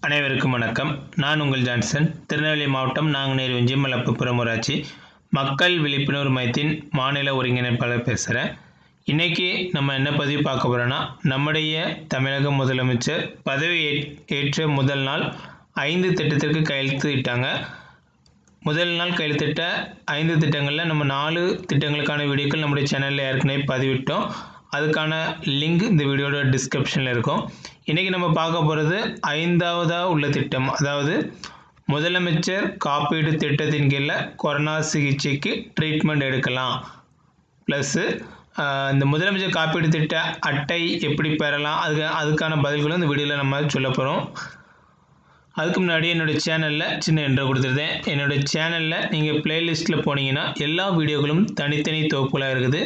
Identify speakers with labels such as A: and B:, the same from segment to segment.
A: அனைவருக்கும் வணக்கம் நான் உங்கள் ஜான்சன் திருநெல்வேலி மாவட்டம் நாங்குநேரி ஒன்றியம் மலப்புப்புறம் ஊராட்சி மக்கள் விழிப்புணர்வு மையத்தின் மாநில ஒருங்கிணைப்பாளர் பேசுகிறேன் இன்றைக்கி நம்ம என்ன பதிவு பார்க்க போகிறோன்னா நம்முடைய தமிழக முதலமைச்சர் பதவி ஏற்- ஏற்ற முதல் நாள் ஐந்து திட்டத்திற்கு கையெழுத்து இட்டாங்க முதல் நாள் கையெழுத்திட்ட ஐந்து திட்டங்களில் நம்ம நாலு திட்டங்களுக்கான வீடியோக்கள் நம்முடைய சேனலில் ஏற்கனவே பதிவிட்டோம் அதுக்கான லிங்க் இந்த வீடியோட டிஸ்கிரிப்ஷனில் இருக்கும் இன்றைக்கி நம்ம பார்க்க போகிறது ஐந்தாவதாக உள்ள திட்டம் அதாவது முதலமைச்சர் காப்பீடு திட்டத்தின் கீழே கொரோனா சிகிச்சைக்கு ட்ரீட்மெண்ட் எடுக்கலாம் ப்ளஸ்ஸு இந்த முதலமைச்சர் காப்பீடு திட்ட அட்டை எப்படி பெறலாம் அதுக்கு அதுக்கான பதில்களும் இந்த வீடியோவில் நம்ம சொல்ல போகிறோம் அதுக்கு முன்னாடி என்னோடய சேனலில் சின்ன என்ட்ரோ கொடுத்துருந்தேன் என்னோடய சேனலில் நீங்கள் ப்ளேலிஸ்ட்டில் போனீங்கன்னா எல்லா வீடியோக்களும் தனித்தனி தொகுப்புகளாக இருக்குது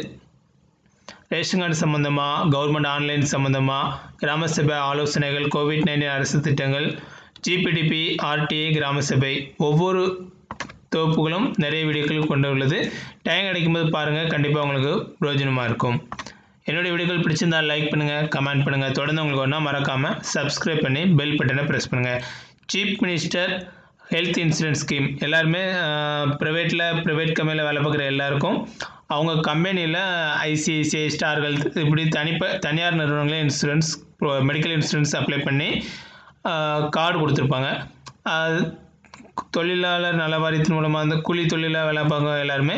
A: ரேஷன் கார்டு சம்மந்தமாக கவர்மெண்ட் ஆன்லைன் சம்மந்தமாக கிராம சபை ஆலோசனைகள் கோவிட் நைன்டீன் அரசு திட்டங்கள் ஜிபிடிபி ஆர்டிஐ கிராம சபை ஒவ்வொரு தொகுப்புகளும் நிறைய வீடியோக்கள் கொண்டு உள்ளது டைம் கிடைக்கும்போது பாருங்கள் கண்டிப்பாக உங்களுக்கு பிரயோஜனமாக இருக்கும் என்னுடைய வீடியோக்கள் பிடிச்சிருந்தால் லைக் பண்ணுங்கள் கமெண்ட் பண்ணுங்கள் தொடர்ந்து உங்களுக்கு ஒன்றா மறக்காமல் சப்ஸ்கிரைப் பண்ணி பெல் பட்டனை ப்ரெஸ் பண்ணுங்கள் chief minister health insurance scheme எல்லாருமே ப்ரைவேட்டில் ப்ரைவேட் கம்பெனியில் வேலை பார்க்குற எல்லாருக்கும் அவங்க கம்பெனியில் ஐசிஐசிஐ ஸ்டார்கள் இப்படி தனிப்ப தனியார் நிறுவனங்களே இன்சூரன்ஸ் மெடிக்கல் இன்சூரன்ஸ் அப்ளை பண்ணி கார்டு கொடுத்துருப்பாங்க அது தொழிலாளர் நல வாரியத்தின் மூலமாக அந்த கூலி தொழிலாக வேலை பார்க்குற எல்லாருமே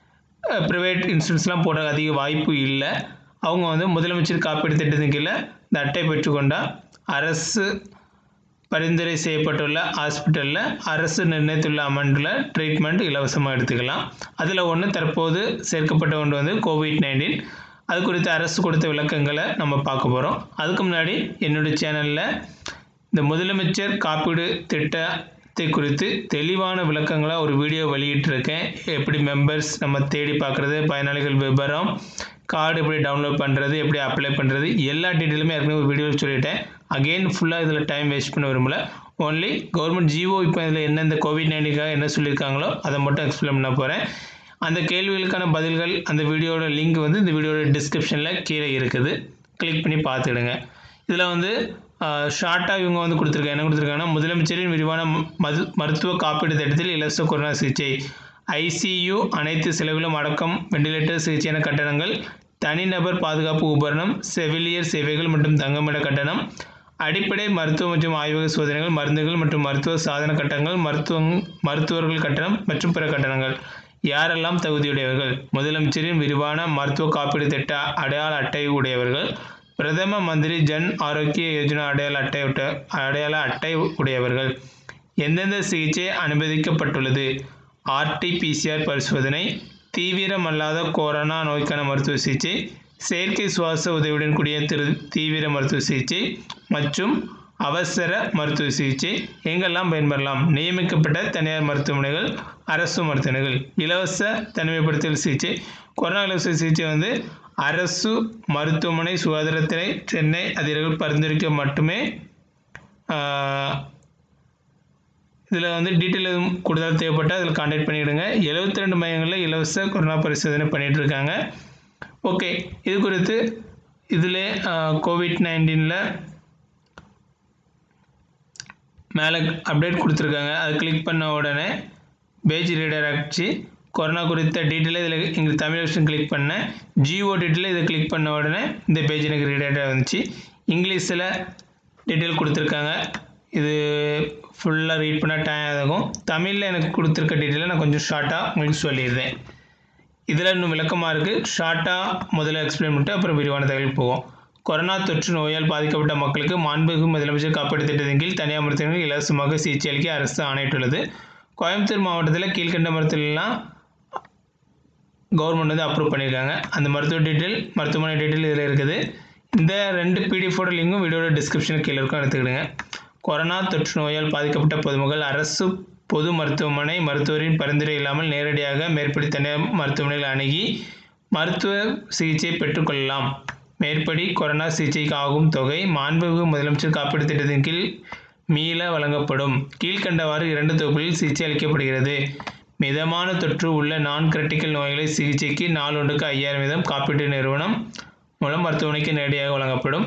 A: ப்ரைவேட் இன்சூரன்ஸ்லாம் போட அதிக வாய்ப்பு இல்லை அவங்க வந்து முதலமைச்சர் காப்பீடு திட்டத்தின் கீழே இந்த அட்டை பெற்றுக்கொண்டால் அரசு பரிந்துரை செய்யப்பட்டுள்ள ஹாஸ்பிட்டலில் அரசு நிர்ணயித்துள்ள அமௌண்ட்டில் ட்ரீட்மெண்ட் இலவசமாக எடுத்துக்கலாம் அதில் ஒன்று தற்போது சேர்க்கப்பட்ட ஒன்று வந்து கோவிட் நைன்டீன் அது குறித்து அரசு கொடுத்த விளக்கங்களை நம்ம பார்க்க போகிறோம் அதுக்கு முன்னாடி என்னுடைய சேனலில் இந்த முதலமைச்சர் காப்பீடு திட்டத்தை குறித்து தெளிவான விளக்கங்களை ஒரு வீடியோ வெளியிட்டிருக்கேன் எப்படி மெம்பர்ஸ் நம்ம தேடி பார்க்குறது பயனாளிகள் விவரம் கார்டு எப்படி டவுன்லோட் பண்ணுறது எப்படி அப்ளை பண்ணுறது எல்லா டீட்டெயிலுமே ஏற்கனவே ஒரு வீடியோவில் சொல்லிட்டேன் அகெயின் ஃபுல்லாக இதில் டைம் வேஸ்ட் பண்ண விரும்பல ஓன்லி கவர்மெண்ட் ஜிஓ இப்போ இதில் என்ன இந்த கோவிட் நைன்டீன்காக என்ன சொல்லியிருக்காங்களோ அதை மட்டும் எக்ஸ்பிளைன் பண்ண போகிறேன் அந்த கேள்விகளுக்கான பதில்கள் அந்த வீடியோட லிங்க் வந்து இந்த வீடியோட டிஸ்கிரிப்ஷனில் கீழே இருக்குது கிளிக் பண்ணி பார்த்துடுங்க இதில் வந்து ஷார்ட்டாக இவங்க வந்து கொடுத்துருக்காங்க என்ன கொடுத்துருக்காங்கன்னா முதலமைச்சரின் விரிவான ம- மது மருத்துவ காப்பீடு திட்டத்தில் இலவச கொரோனா சிகிச்சை ஐசியு அனைத்து செலவிலும் அடக்கம் வெண்டிலேட்டர் சிகிச்சையான கட்டணங்கள் தனிநபர் பாதுகாப்பு உபகரணம் செவிலியர் சேவைகள் மற்றும் தங்குமிட கட்டணம் அடிப்படை மருத்துவ மற்றும் ஆய்வக சோதனைகள் மருந்துகள் மற்றும் மருத்துவ சாதன கட்டணங்கள் மருத்துவ மருத்துவர்கள் கட்டணம் மற்றும் பிற கட்டணங்கள் யாரெல்லாம் தகுதியுடையவர்கள் முதலமைச்சரின் விரிவான மருத்துவ காப்பீடு திட்ட அடையாள அட்டை உடையவர்கள் பிரதம மந்திரி ஜன் ஆரோக்கிய யோஜனா அடையாள அட்டை உட்ட- அடையாள அட்டை உடையவர்கள் எந்தெந்த சிகிச்சை அனுமதிக்கப்பட்டுள்ளது ஆர்டிபிசிஆர் பரிசோதனை தீவிரமல்லாத கொரோனா நோய்க்கான மருத்துவ சிகிச்சை செயற்கை சுவாச உதவியுடன் கூடிய திரு தீவிர மருத்துவ சிகிச்சை மற்றும் அவசர மருத்துவ சிகிச்சை எங்கெல்லாம் பயன்பெறலாம் நியமிக்கப்பட்ட தனியார் மருத்துவமனைகள் அரசு மருத்துவமனைகள் இலவச தனிமைப்படுத்தல் சிகிச்சை கொரோனா இலவச சிகிச்சை வந்து அரசு மருத்துவமனை சுகாதாரத்துறை சென்னை அதிகாரிகள் பரிந்துரைக்க மட்டுமே இதில் வந்து டீட்டெயில் எதுவும் கூடுதல் தேவைப்பட்டால் அதில் கான்டாக்ட் பண்ணிவிடுங்க 72 ரெண்டு மையங்களில் இலவச கொரோனா பரிசோதனை பண்ணிகிட்டு இருக்காங்க ஓகே இது குறித்து இதில் கோவிட் நைன்டீனில் மேலே அப்டேட் கொடுத்துருக்காங்க அது கிளிக் பண்ண உடனே பேஜ் ரீடர் ஆச்சு கொரோனா குறித்த டீட்டெயில் இதில் இங்கே தமிழ் வெர்ஷன் கிளிக் பண்ணேன் ஜிஓ டீட்டெயில் இதை கிளிக் பண்ண உடனே இந்த பேஜ் எனக்கு ரீடர் வந்துச்சு இங்கிலீஷில் டீட்டெயில் கொடுத்துருக்காங்க இது ஃபுல்லாக ரீட் பண்ண டைம் ஆகும் தமிழில் எனக்கு கொடுத்துருக்க டீட்டெயிலை நான் கொஞ்சம் ஷார்ட்டாக உங்களுக்கு சொல்லிடுறேன் இதில் இன்னும் விளக்கமாக இருக்குது ஷார்ட்டாக முதல்ல எக்ஸ்பிளைன் பண்ணிட்டு அப்புறம் விரிவான தகவல் போவோம் கொரோனா தொற்று நோயால் பாதிக்கப்பட்ட மக்களுக்கு மாண்புமிகு முதலமைச்சர் காப்பீடு திட்டத்தின் கீழ் தனியார் மருத்துவமனைகள் இலவசமாக சிகிச்சை அளிக்க அரசு ஆணையிட்டுள்ளது கோயம்புத்தூர் மாவட்டத்தில் கீழ்கண்ட மருத்துவலாம் கவர்மெண்ட் வந்து அப்ரூவ் பண்ணியிருக்காங்க அந்த மருத்துவ டீட்டெயில் மருத்துவமனை டீட்டெயில் இதில் இருக்குது இந்த ரெண்டு பிடிஎஃபோட லிங்கும் வீடியோட டிஸ்கிரிப்ஷனுக்கு கீழே இருக்கும் எடுத்துக்கிடுங்க கொரோனா தொற்று நோயால் பாதிக்கப்பட்ட பொதுமக்கள் அரசு பொது மருத்துவமனை மருத்துவரின் பரிந்துரை இல்லாமல் நேரடியாக மேற்படி தனியார் மருத்துவமனைகள் அணுகி மருத்துவ சிகிச்சை பெற்றுக்கொள்ளலாம் மேற்படி கொரோனா சிகிச்சைக்கு ஆகும் தொகை மாண்புமிகு முதலமைச்சர் காப்பீடு திட்டத்தின் கீழ் மீள வழங்கப்படும் கீழ்க்கண்டவாறு இரண்டு தொகுப்புகளில் சிகிச்சை அளிக்கப்படுகிறது மிதமான தொற்று உள்ள நான் கிரிட்டிக்கல் நோய்களை சிகிச்சைக்கு நாளொன்றுக்கு ஐயாயிரம் வீதம் காப்பீட்டு நிறுவனம் மூலம் மருத்துவமனைக்கு நேரடியாக வழங்கப்படும்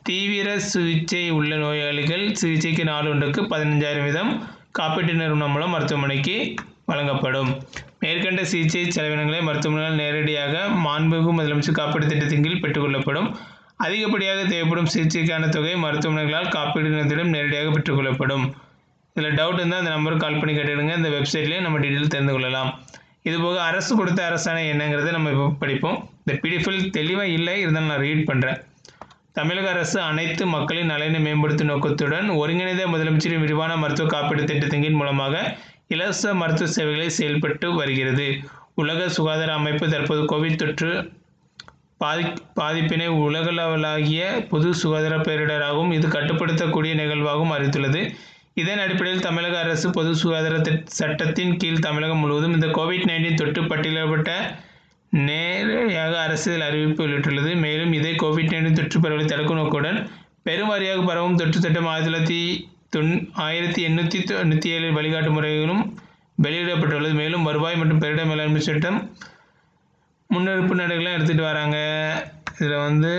A: தீவிர சிகிச்சை உள்ள நோயாளிகள் சிகிச்சைக்கு நாள் ஒன்றுக்கு பதினஞ்சாயிரம் வீதம் காப்பீட்டு நிறுவனம் மூலம் மருத்துவமனைக்கு வழங்கப்படும் மேற்கண்ட சிகிச்சை செலவினங்களை மருத்துவமனைகள் நேரடியாக மாண்புமிகு முதலமைச்சர் காப்பீடு திட்டத்தின் கீழ் பெற்றுக்கொள்ளப்படும் அதிகப்படியாக தேவைப்படும் சிகிச்சைக்கான தொகை மருத்துவமனைகளால் காப்பீடு நிறுவனத்திடம் நேரடியாக பெற்றுக்கொள்ளப்படும் இதில் டவுட் இருந்தால் அந்த நம்பருக்கு கால் பண்ணி கேட்டுடுங்க இந்த வெப்சைட்லேயே நம்ம டீட்டெயில் தெரிந்து கொள்ளலாம் இதுபோக அரசு கொடுத்த அரசாணை என்னங்கிறத நம்ம இப்போ படிப்போம் இந்த பிடிஎஃபில் தெளிவாக இல்லை இருந்தாலும் நான் ரீட் பண்ணுறேன் தமிழக அரசு அனைத்து மக்களின் நலனை மேம்படுத்தும் நோக்கத்துடன் ஒருங்கிணைந்த முதலமைச்சரின் விரிவான மருத்துவ காப்பீடு திட்டத்தின் மூலமாக இலவச மருத்துவ சேவைகளை செயல்பட்டு வருகிறது உலக சுகாதார அமைப்பு தற்போது கோவிட் தொற்று பாதி பாதிப்பினை உலகளவலாகிய பொது சுகாதார பேரிடராகவும் இது கட்டுப்படுத்தக்கூடிய நிகழ்வாகவும் அறிவித்துள்ளது இதன் அடிப்படையில் தமிழக அரசு பொது சுகாதார திட்- சட்டத்தின் கீழ் தமிழகம் முழுவதும் இந்த கோவிட் நைன்டீன் தொற்று பட்டியலிடப்பட்ட நேரடியாக அரசியல் அறிவிப்பு வெளியிட்டுள்ளது மேலும் இதை கோவிட் நைன்டீன் தொற்று பரவலை தடுக்கும் நோக்குடன் பெருவாரியாக பரவும் தொற்று சட்டம் ஆயிரத்தி தொள்ளாயிரத்தி தொன் ஆயிரத்தி எண்ணூற்றி தொண்ணூற்றி ஏழில் வழிகாட்டு முறைகளும் வெளியிடப்பட்டுள்ளது மேலும் வருவாய் மற்றும் பேரிடர் மேலாண்மை சட்டம் முன்னெடுப்பு நடைகளாக எடுத்துகிட்டு வராங்க இதில் வந்து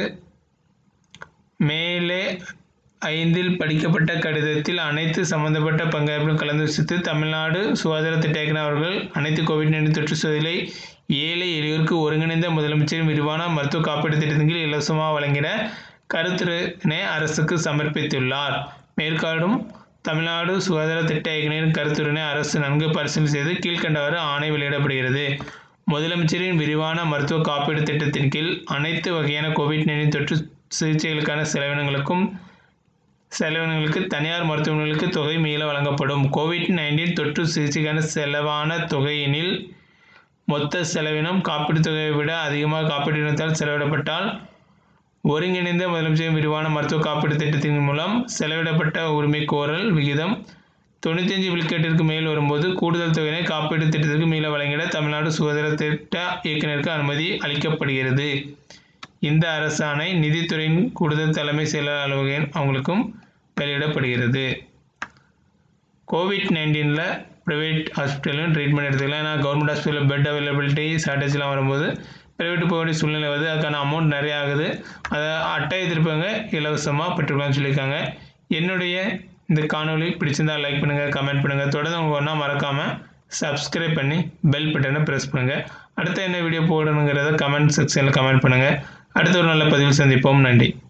A: மேலே ஐந்தில் படிக்கப்பட்ட கடிதத்தில் அனைத்து சம்பந்தப்பட்ட பங்கேற்பும் கலந்து விசித்து தமிழ்நாடு சுகாதார திட்ட இயக்குனர் அவர்கள் அனைத்து கோவிட் நைன்டீன் தொற்று சோதனை ஏழை எளியோருக்கு ஒருங்கிணைந்த முதலமைச்சரின் விரிவான மருத்துவ காப்பீடு திட்டத்தின் கீழ் இலவசமாக வழங்கின கருத்துரையினை அரசுக்கு சமர்ப்பித்துள்ளார் மேற்காடும் தமிழ்நாடு சுகாதார திட்ட இயக்குநரின் கருத்துரையினை அரசு நன்கு பரிசீலனை செய்து கீழ்க்கண்டவாறு ஆணை வெளியிடப்படுகிறது முதலமைச்சரின் விரிவான மருத்துவ காப்பீடு திட்டத்தின் கீழ் அனைத்து வகையான கோவிட் நைன்டீன் தொற்று சிகிச்சைகளுக்கான செலவினங்களுக்கும் செலவினங்களுக்கு தனியார் மருத்துவமனைகளுக்கு தொகை மீள வழங்கப்படும் கோவிட் நைன்டீன் தொற்று சிகிச்சைக்கான செலவான தொகையினில் மொத்த செலவினம் காப்பீட்டுத் தொகையை விட அதிகமாக காப்பீட்டு நிறுவனத்தால் செலவிடப்பட்டால் ஒருங்கிணைந்த முதலமைச்சரின் விரிவான மருத்துவ காப்பீடு திட்டத்தின் மூலம் செலவிடப்பட்ட உரிமை கோரல் விகிதம் தொண்ணூத்தஞ்சு விழுக்காட்டிற்கு மேல் வரும்போது கூடுதல் தொகையினை காப்பீட்டு திட்டத்திற்கு மீள வழங்கிட தமிழ்நாடு சுகாதார திட்ட இயக்குநருக்கு அனுமதி அளிக்கப்படுகிறது இந்த அரசாணை நிதித்துறையின் கூடுதல் தலைமை செயலாளர் அலுவலகம் அவங்களுக்கும் வெளியிடப்படுகிறது கோவிட் நைன்டீனில் ப்ரைவேட் ஹாஸ்பிட்டலும் ட்ரீட்மெண்ட் எடுத்துக்கலாம் ஏன்னா கவர்மெண்ட் ஹாஸ்பிட்டலில் பெட் அவைலபிலிட்டி ஷார்ட்டேஜ்லாம் வரும்போது ப்ரைவேட்டு போக வேண்டிய சூழ்நிலை வருது அதுக்கான அமௌண்ட் நிறைய ஆகுது அதை அட்டையை திருப்பங்க இலவசமாக பெற்றுக்கலாம்னு சொல்லியிருக்காங்க என்னுடைய இந்த காணொளி பிடிச்சிருந்தா லைக் பண்ணுங்கள் கமெண்ட் பண்ணுங்கள் தொடர்ந்து உங்களுக்கு ஒன்றா மறக்காமல் சப்ஸ்கிரைப் பண்ணி பெல் பட்டனை ப்ரெஸ் பண்ணுங்கள் அடுத்து என்ன வீடியோ போடணுங்கிறத கமெண்ட் செக்ஷனில் கமெண்ட் பண்ணுங்கள் அடுத்த ஒரு நல்ல பதிவில் சந்திப்போம் நன்றி